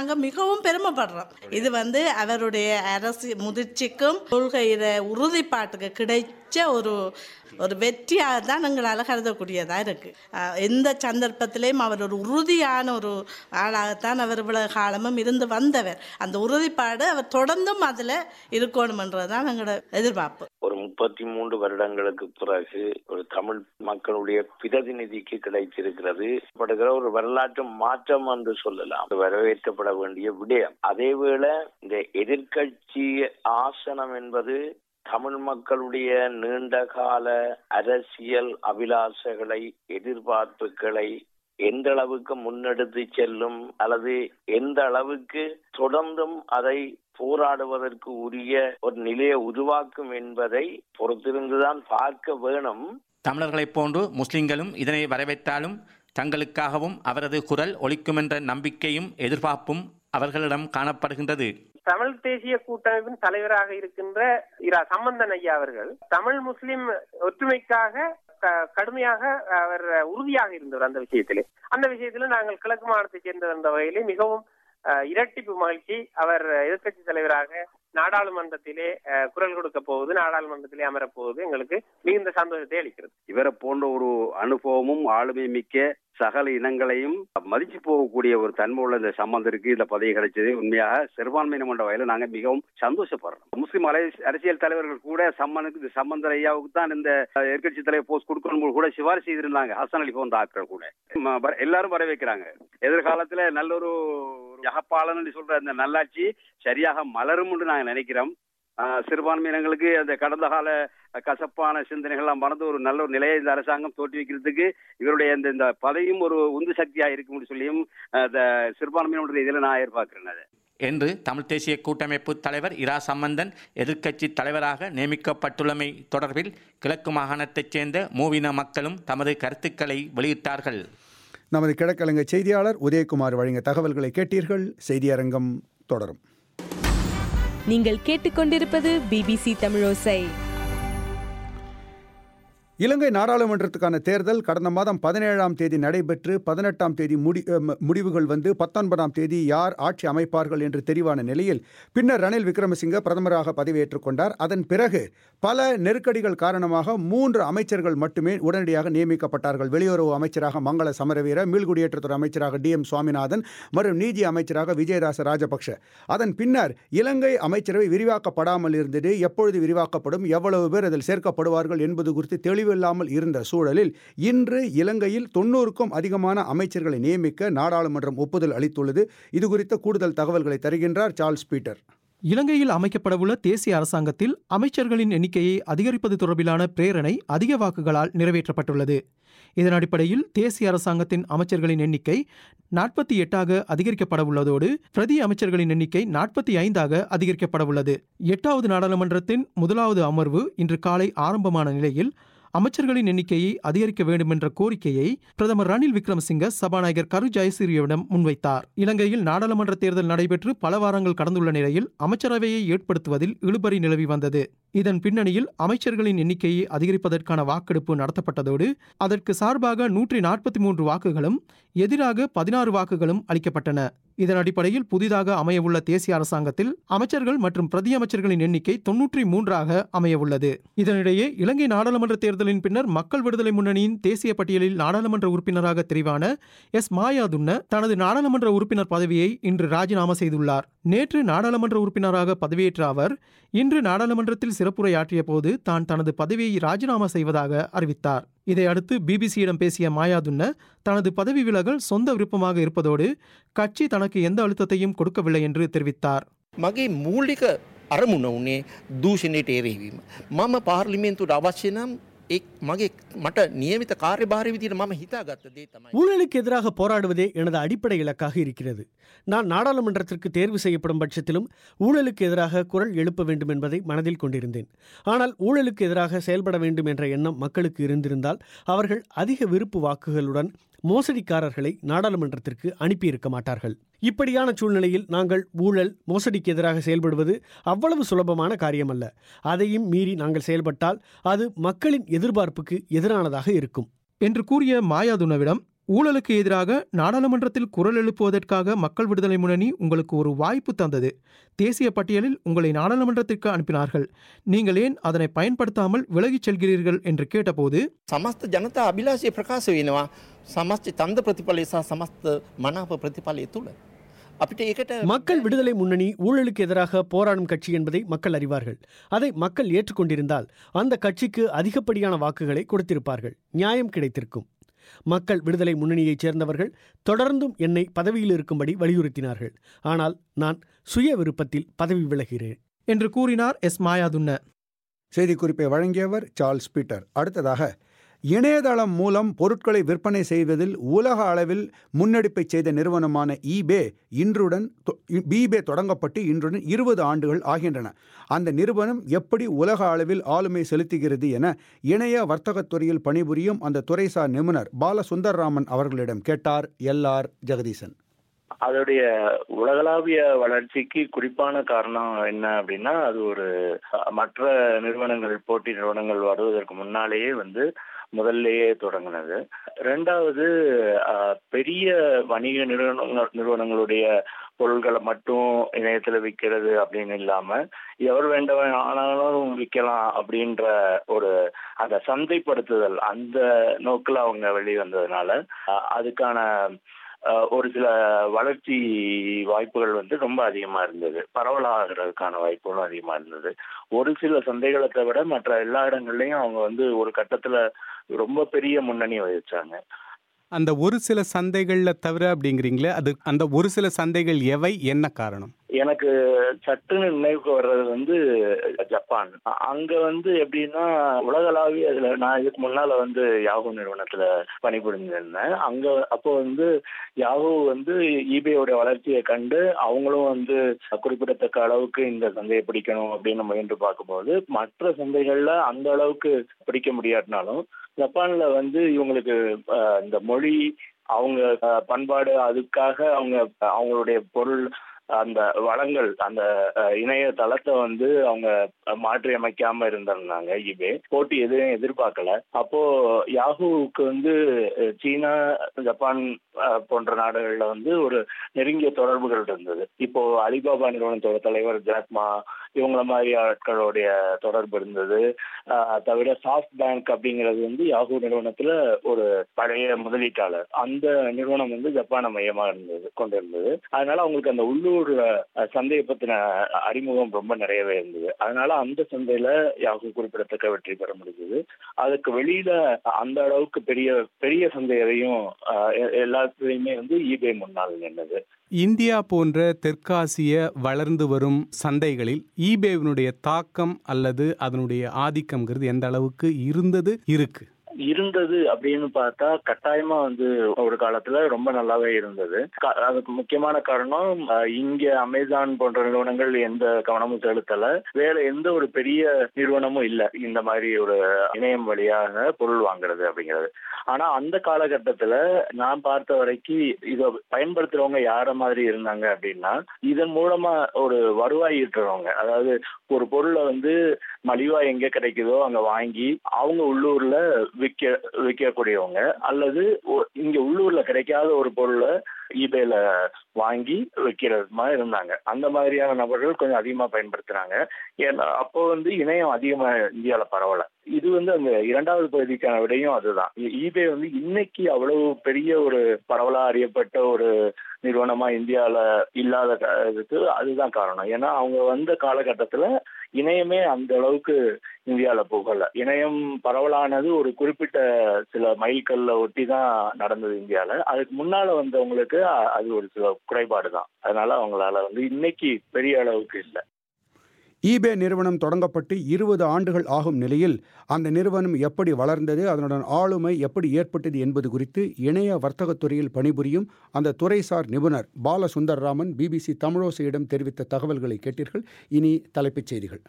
நாங்கள் மிகவும் பெருமைப்படுறோம் இது வந்து அவருடைய அரசு முதிர்ச்சிக்கும் கொள்கையில உறுதிப்பாட்டுக்கு கிடைச்ச ஒரு ஒரு வெற்றியாக தான் எங்களால் கருதக்கூடியதாக இருக்குது எந்த சந்தர்ப்பத்திலையும் அவர் ஒரு உறுதியான ஒரு ஆளாகத்தான் அவர் இவ்வளவு காலமும் இருந்து வந்தவர் அந்த உறுதிப்பாடு அவர் தொடர்ந்தும் அதில் இருக்கணுமன்றது தான் எங்களோட எதிர்பார்ப்பு ஒரு முப்பத்தி மூன்று வருடங்களுக்கு பிறகு ஒரு தமிழ் மக்களுடைய பிரதிநிதிக்கு கிடைத்திருக்கிறது படுகிற ஒரு வரலாற்று மாற்றம் என்று சொல்லலாம் வரவேற்றப்பட வேண்டிய விடயம் அதேவேளை இந்த எதிர்கட்சி ஆசனம் என்பது தமிழ் மக்களுடைய நீண்ட கால அரசியல் அபிலாசைகளை எதிர்பார்ப்புகளை எந்த அளவுக்கு முன்னெடுத்து செல்லும் அல்லது எந்த அளவுக்கு தொடர்ந்தும் அதை போராடுவதற்கு உரிய ஒரு நிலையை உருவாக்கும் என்பதை பொறுத்திருந்துதான் பார்க்க வேணும் தமிழர்களைப் போன்று முஸ்லிம்களும் இதனை வரவேற்றாலும் தங்களுக்காகவும் அவரது குரல் ஒலிக்கும் என்ற நம்பிக்கையும் எதிர்பார்ப்பும் அவர்களிடம் காணப்படுகின்றது தமிழ் தேசிய கூட்டமைப்பின் தலைவராக இருக்கின்ற இரா சம்பந்தன் ஐயா அவர்கள் தமிழ் முஸ்லிம் ஒற்றுமைக்காக கடுமையாக அவர் உறுதியாக இருந்தவர் அந்த விஷயத்திலே அந்த விஷயத்திலே நாங்கள் கிழக்கு மாநிலத்தைச் சேர்ந்தவர் என்ற வகையிலே மிகவும் இரட்டிப்பு மகிழ்ச்சி அவர் எதிர்கட்சி தலைவராக நாடாளுமன்றத்திலே குரல் கொடுக்க போவது நாடாளுமன்றத்திலே அமரப் போவது எங்களுக்கு மிகுந்த சந்தோஷத்தை அளிக்கிறது இவரை போன்ற ஒரு அனுபவமும் ஆளுமை மிக்க சகல இனங்களையும் மதிச்சு போகக்கூடிய ஒரு தன்மை உள்ள இந்த சம்பந்தருக்கு இந்த பதவி கிடைச்சது உண்மையாக சிறுபான்மையினம் என்ற வகையில் நாங்கள் மிகவும் சந்தோஷப்படுறோம் முஸ்லிம் அரசியல் தலைவர்கள் கூட சம்மனுக்கு இந்த சம்பந்தர் ஐயாவுக்கு தான் இந்த எதிர்கட்சி தலைவர் போஸ்ட் கொடுக்கணும் கூட சிபாரிசு செய்திருந்தாங்க ஹசன் அலி போன்ற ஆட்கள் கூட எல்லாரும் வரவேற்கிறாங்க எதிர்காலத்துல நல்ல ஒரு ஜகப்பாளன் சொல்ற அந்த நல்லாட்சி சரியாக மலரும் என்று நாங்கள் நினைக்கிறோம் சிறுபான்மையினங்களுக்கு அந்த கடந்த கால கசப்பான சிந்தனைகள்லாம் மறந்து ஒரு நல்ல ஒரு நிலையை இந்த அரசாங்கம் தோற்றி வைக்கிறதுக்கு இவருடைய இந்த இந்த பதவியும் ஒரு உந்து சக்தியாக இருக்கும் சொல்லியும் இந்த சிறுபான்மையினுடைய இதில் நான் எதிர்பார்க்கிறேன் அதை என்று தமிழ் தேசிய கூட்டமைப்பு தலைவர் இரா சம்பந்தன் எதிர்க்கட்சி தலைவராக நியமிக்கப்பட்டுள்ளமை தொடர்பில் கிழக்கு மாகாணத்தைச் சேர்ந்த மூவின மக்களும் தமது கருத்துக்களை வெளியிட்டார்கள் நமது கிழக்கிழங்கை செய்தியாளர் உதயகுமார் வழங்கிய தகவல்களை கேட்டீர்கள் செய்தியரங்கம் தொடரும் நீங்கள் கேட்டுக்கொண்டிருப்பது பிபிசி தமிழோசை இலங்கை நாடாளுமன்றத்துக்கான தேர்தல் கடந்த மாதம் பதினேழாம் தேதி நடைபெற்று பதினெட்டாம் தேதி முடி முடிவுகள் வந்து பத்தொன்பதாம் தேதி யார் ஆட்சி அமைப்பார்கள் என்று தெரிவான நிலையில் பின்னர் ரணில் விக்ரமசிங்க பிரதமராக பதவியேற்றுக் கொண்டார் அதன் பிறகு பல நெருக்கடிகள் காரணமாக மூன்று அமைச்சர்கள் மட்டுமே உடனடியாக நியமிக்கப்பட்டார்கள் வெளியுறவு அமைச்சராக மங்கள சமரவீர மீள்குடியேற்றத்துறை அமைச்சராக டி எம் சுவாமிநாதன் மற்றும் நீதி அமைச்சராக விஜயதாச ராஜபக்ஷ அதன் பின்னர் இலங்கை அமைச்சரவை விரிவாக்கப்படாமல் இருந்தது எப்பொழுது விரிவாக்கப்படும் எவ்வளவு பேர் அதில் சேர்க்கப்படுவார்கள் என்பது குறித்து தெளிவு தெளிவில்லாமல் இருந்த சூழலில் இன்று இலங்கையில் தொன்னூறுக்கும் அதிகமான அமைச்சர்களை நியமிக்க நாடாளுமன்றம் ஒப்புதல் அளித்துள்ளது இது குறித்த கூடுதல் தகவல்களை தருகின்றார் சார்ல்ஸ் பீட்டர் இலங்கையில் அமைக்கப்படவுள்ள தேசிய அரசாங்கத்தில் அமைச்சர்களின் எண்ணிக்கையை அதிகரிப்பது தொடர்பிலான பிரேரணை அதிக வாக்குகளால் நிறைவேற்றப்பட்டுள்ளது இதன் அடிப்படையில் தேசிய அரசாங்கத்தின் அமைச்சர்களின் எண்ணிக்கை நாற்பத்தி எட்டாக அதிகரிக்கப்பட உள்ளதோடு பிரதி அமைச்சர்களின் எண்ணிக்கை நாற்பத்தி ஐந்தாக அதிகரிக்கப்பட உள்ளது எட்டாவது நாடாளுமன்றத்தின் முதலாவது அமர்வு இன்று காலை ஆரம்பமான நிலையில் அமைச்சர்களின் எண்ணிக்கையை அதிகரிக்க வேண்டும் என்ற கோரிக்கையை பிரதமர் ரணில் விக்ரமசிங்க சபாநாயகர் கரு ஜெயசூரியவிடம் முன்வைத்தார் இலங்கையில் நாடாளுமன்ற தேர்தல் நடைபெற்று பல வாரங்கள் கடந்துள்ள நிலையில் அமைச்சரவையை ஏற்படுத்துவதில் இழுபறி நிலவி வந்தது இதன் பின்னணியில் அமைச்சர்களின் எண்ணிக்கையை அதிகரிப்பதற்கான வாக்கெடுப்பு நடத்தப்பட்டதோடு அதற்கு சார்பாக நூற்றி நாற்பத்தி மூன்று வாக்குகளும் எதிராக பதினாறு வாக்குகளும் அளிக்கப்பட்டன இதன் அடிப்படையில் புதிதாக அமையவுள்ள தேசிய அரசாங்கத்தில் அமைச்சர்கள் மற்றும் பிரதி அமைச்சர்களின் எண்ணிக்கை தொன்னூற்றி மூன்றாக அமையவுள்ளது இதனிடையே இலங்கை நாடாளுமன்ற தேர்தலின் பின்னர் மக்கள் விடுதலை முன்னணியின் தேசிய பட்டியலில் நாடாளுமன்ற உறுப்பினராக தெரிவான எஸ் மாயாதுன்ன தனது நாடாளுமன்ற உறுப்பினர் பதவியை இன்று ராஜினாமா செய்துள்ளார் நேற்று நாடாளுமன்ற உறுப்பினராக பதவியேற்ற அவர் இன்று நாடாளுமன்றத்தில் சிறப்புரையாற்றிய போது தான் தனது பதவியை ராஜினாமா செய்வதாக அறிவித்தார் இதையடுத்து பிபிசியிடம் பேசிய மாயாதுன்ன தனது பதவி விலகல் சொந்த விருப்பமாக இருப்பதோடு கட்சி தனக்கு எந்த அழுத்தத்தையும் கொடுக்கவில்லை என்று தெரிவித்தார் මගේ මූලික අරමුණ වනේ දූෂණයට එරෙහිවීම. මම පාර්ලිමේන්තුට අවශ්‍ය නම් එක් මගේ මට නියමිත කාර්යභාරය විදිහට මම හිතාගත්ත දේ තමයි. ஊழலுக்கு எதிராக போராடுவதே எனது அடிப்படை இலக்காக இருக்கிறது நான் நாடாளுமன்றத்திற்கு தேர்வு செய்யப்படும் பட்சத்திலும் ஊழலுக்கு எதிராக குரல் எழுப்ப வேண்டும் என்பதை மனதில் கொண்டிருந்தேன் ஆனால் ஊழலுக்கு எதிராக செயல்பட வேண்டும் என்ற எண்ணம் மக்களுக்கு இருந்திருந்தால் அவர்கள் அதிக விருப்பு வாக்குகளுடன் மோசடிக்காரர்களை நாடாளுமன்றத்திற்கு அனுப்பியிருக்க மாட்டார்கள் இப்படியான சூழ்நிலையில் நாங்கள் ஊழல் மோசடிக்கு எதிராக செயல்படுவது அவ்வளவு சுலபமான காரியமல்ல அதையும் மீறி நாங்கள் செயல்பட்டால் அது மக்களின் எதிர்பார்ப்புக்கு எதிரானதாக இருக்கும் என்று கூறிய மாயாதுனவிடம் ஊழலுக்கு எதிராக நாடாளுமன்றத்தில் குரல் எழுப்புவதற்காக மக்கள் விடுதலை முன்னணி உங்களுக்கு ஒரு வாய்ப்பு தந்தது தேசிய பட்டியலில் உங்களை நாடாளுமன்றத்திற்கு அனுப்பினார்கள் நீங்கள் ஏன் அதனை பயன்படுத்தாமல் விலகிச் செல்கிறீர்கள் என்று கேட்டபோது සමස්ත ජනතා අභිලාශය ප්‍රකාශ වෙනවා සමස්ත තන්ද ප්‍රතිඵලය සහ සමස්ත මනාප ප්‍රතිඵලය තුළ. අපිට ඒකට மக்கள் விடுதலை முன்னணி ஊழலுக்கு எதிராக போராடும் கட்சி என்பதை மக்கள் அறிவார்கள் அதை மக்கள் ஏற்றுக்கொண்டிருந்தால் அந்த கட்சிக்கு அதிகப்படியான வாக்குகளை கொடுத்திருப்பார்கள் நியாயம் கிடைத்திருக்கும் மக்கள் விடுதலை முன்னணியைச் சேர்ந்தவர்கள் தொடர்ந்தும் என்னை பதவியில் இருக்கும்படி வலியுறுத்தினார்கள் ஆனால் நான் சுய விருப்பத்தில் பதவி விலகிறேன் என்று கூறினார் எஸ் மாயாதுன்ன செய்திக்குறிப்பை வழங்கியவர் சார்ல்ஸ் பீட்டர் அடுத்ததாக இணையதளம் மூலம் பொருட்களை விற்பனை செய்வதில் உலக அளவில் முன்னெடுப்பை செய்த நிறுவனமான ஈபே இன்றுடன் பீபே தொடங்கப்பட்டு இன்றுடன் இருபது ஆண்டுகள் ஆகின்றன அந்த நிறுவனம் எப்படி உலக அளவில் ஆளுமை செலுத்துகிறது என இணைய வர்த்தகத் துறையில் பணிபுரியும் அந்த துறைசார் நிபுணர் பாலசுந்தர்ராமன் அவர்களிடம் கேட்டார் எல் ஆர் ஜெகதீசன் அதோடைய உலகளாவிய வளர்ச்சிக்கு குறிப்பான காரணம் என்ன அப்படின்னா அது ஒரு அஹ், மற்ற நிறுவனங்கள் போட்டி நிறுவனங்கள் வருவதற்கு முன்னாலேயே வந்து முதல்லயே தொடங்கினது ரெண்டாவது அஹ், பெரிய வணிக நிறுவனங்கள் நிறுவனங்களுடைய பொருள்களை மட்டும் இணையத்துல விற்கிறது அப்படின்னு இல்லாம எவர் வேண்டவன் ஆனாலும் விற்கலாம் அப்படின்ற ஒரு அந்த சந்தைப்படுத்துதல் அந்த நோக்கில் அவங்க வெளிவந்ததுனால அஹ், அதுக்கான அஹ், ஒரு சில வளர்ச்சி வாய்ப்புகள் வந்து ரொம்ப அதிகமா இருந்தது பரவலாகிறதுக்கான வாய்ப்புகளும் அதிகமா இருந்தது ஒரு சில சந்தைகளை தவிர மற்ற எல்லா இடங்கள்லயும் அவங்க வந்து ஒரு கட்டத்துல ரொம்ப பெரிய முன்னணி வகிச்சாங்க அந்த ஒரு சில சந்தைகளில் தவிர அப்படிங்கிறீங்களே அது அந்த ஒரு சில சந்தைகள் எவை என்ன காரணம் எனக்கு சட்டுன்னு நினைவுக்கு வர்றது வந்து ஜப்பான் அ- அங்க வந்து எப்படின்னா உலகளாவிய அதுல நான் இதுக்கு முன்னால வந்து யாஹூ நிறுவனத்துல பணிபுரிஞ்சிருந்தேன் அங்க அப்போ வந்து யாஹூ வந்து ஈபேயோட வளர்ச்சியை கண்டு அவங்களும் வந்து குறிப்பிடத்தக்க அளவுக்கு இந்த சந்தையை பிடிக்கணும் அப்படின்னு முயன்று பார்க்கும்போது மற்ற சந்தைகள்ல அந்த அளவுக்கு பிடிக்க முடியாட்டினாலும் ஜப்பான்ல வந்து இவங்களுக்கு அஹ், இந்த மொழி அவங்க அஹ், பண்பாடு அதுக்காக அவங்க அவங்களுடைய பொருள் அந்த வளங்கள் அந்த அஹ், இணைய தளத்தை வந்து அவங்க மாற்றி அமைக்காம இருந்திருந்தாங்க இபே போட்டி எதுவும் எதிர்பார்க்கல அப்போ யாஹூவுக்கு வந்து அஹ், சீனா ஜப்பான் அஹ், போன்ற நாடுகள்ல வந்து ஒரு நெருங்கிய தொடர்புகள் இருந்தது இப்போ அலிபாபா நிறுவனத்தோட தலைவர் ஜாக்மா இவங்கள மாதிரி ஆட்களுடைய தொடர்பு இருந்தது அஹ், தவிர சாஃப்ட் பேங்க் அப்படிங்கிறது வந்து யாஹூ நிறுவனத்துல ஒரு பழைய முதலீட்டாளர் அந்த நிறுவனம் வந்து ஜப்பானை மையமா இருந்தது கொண்டிருந்தது அதனால அவங்களுக்கு அந்த உள்ளூர் அஹ், சந்தையை பத்தின அறிமுகம் ரொம்ப நிறையவே இருந்தது அதனால அந்த சந்தையில யாஹூ குறிப்பிடத்தக்க வெற்றி பெற முடிஞ்சது அதுக்கு வெளியில அந்த அளவுக்கு பெரிய பெரிய சந்தை எதையும் அஹ், எ- எல்லாத்துலயுமே வந்து ஈபே முன்னால் நின்னது இந்தியா போன்ற தெற்காசிய வளர்ந்து வரும் சந்தைகளில் ஈபேவினுடைய தாக்கம் அல்லது அதனுடைய ஆதிக்கம்ங்கிறது எந்த அளவுக்கு இருந்தது இருக்கு இருந்தது அப்படின்னு பார்த்தா கட்டாயமா வந்து ஒரு காலத்துல ரொம்ப நல்லாவே இருந்தது க- அதுக்கு முக்கியமான காரணம் அஹ், இங்க அமேசான் போன்ற நிறுவனங்கள் எந்த கவனமும் செலுத்தல வேற எந்த ஒரு பெரிய நிறுவனமும் இல்ல இந்த மாதிரி ஒரு இணையம் வழியாக பொருள் வாங்குறது அப்படிங்கிறது ஆனா அந்த காலகட்டத்துல நான் பார்த்த வரைக்கும் இதை பயன்படுத்துறவங்க யார மாதிரி இருந்தாங்க அப்படின்னா இதன் மூலமா ஒரு வருவாய் ஈட்டுறவங்க அதாவது ஒரு பொருளை வந்து மலிவா எங்க கிடைக்குதோ அங்க வாங்கி அவங்க உள்ளூர்ல விற்க விற்கக்கூடியவங்க அல்லது ஒ- இங்க உள்ளூர்ல கிடைக்காத ஒரு பொருளை ஈபேல வாங்கி விற்கிறது மாதிரி இருந்தாங்க அந்த மாதிரியான நபர்கள் கொஞ்சம் அதிகமா பயன்படுத்துறாங்க ஏன்னா அப்போ வந்து இணையம் அதிகமா இந்தியால பரவல இது வந்து அந்த இரண்டாவது பகுதிக்கான விடையும் அதுதான் ஈபே வந்து இன்னைக்கு அவ்வளவு பெரிய ஒரு பரவலா அறியப்பட்ட ஒரு நிறுவனமா இந்தியால இல்லாத க- இதுக்கு அதுதான் காரணம் ஏன்னா அவங்க வந்த காலகட்டத்துல இணையமே அந்த அளவுக்கு இந்தியால புகழ இணையம் பரவலானது ஒரு குறிப்பிட்ட சில மைல்கல்ல ஒட்டி தான் நடந்தது இந்தியால அதுக்கு முன்னால வந்தவங்களுக்கு அ- அது ஒரு சில குறைபாடு தான் அதனால அவங்களால வந்து இன்னைக்கு பெரிய அளவுக்கு இல்லை ஈபே நிறுவனம் தொடங்கப்பட்டு இருபது ஆண்டுகள் ஆகும் நிலையில் அந்த நிறுவனம் எப்படி வளர்ந்தது அதனுடன் ஆளுமை எப்படி ஏற்பட்டது என்பது குறித்து இணைய வர்த்தகத் துறையில் பணிபுரியும் அந்த துறைசார் நிபுணர் பாலசுந்தர்ராமன் பிபிசி தமிழோசையிடம் தெரிவித்த தகவல்களை கேட்டீர்கள் இனி தலைப்புச் செய்திகள்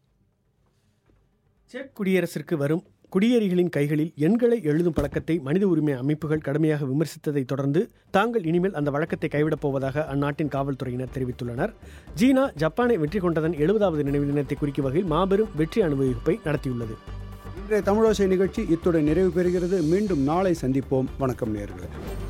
செக் குடியரசிற்கு வரும் குடியேறிகளின் கைகளில் எண்களை எழுதும் பழக்கத்தை மனித உரிமை அமைப்புகள் கடுமையாக விமர்சித்ததை தொடர்ந்து தாங்கள் இனிமேல் அந்த வழக்கத்தை கைவிடப் போவதாக அந்நாட்டின் காவல்துறையினர் தெரிவித்துள்ளனர் சீனா ஜப்பானை வெற்றி கொண்டதன் எழுபதாவது நினைவு தினத்தை குறிக்கும் வகையில் மாபெரும் வெற்றி அனுபவிப்பை நடத்தியுள்ளது இந்த இன்றைய தமிழோசை நிகழ்ச்சி இத்துடன் நிறைவு பெறுகிறது மீண்டும் நாளை சந்திப்போம் வணக்கம் நேர்களே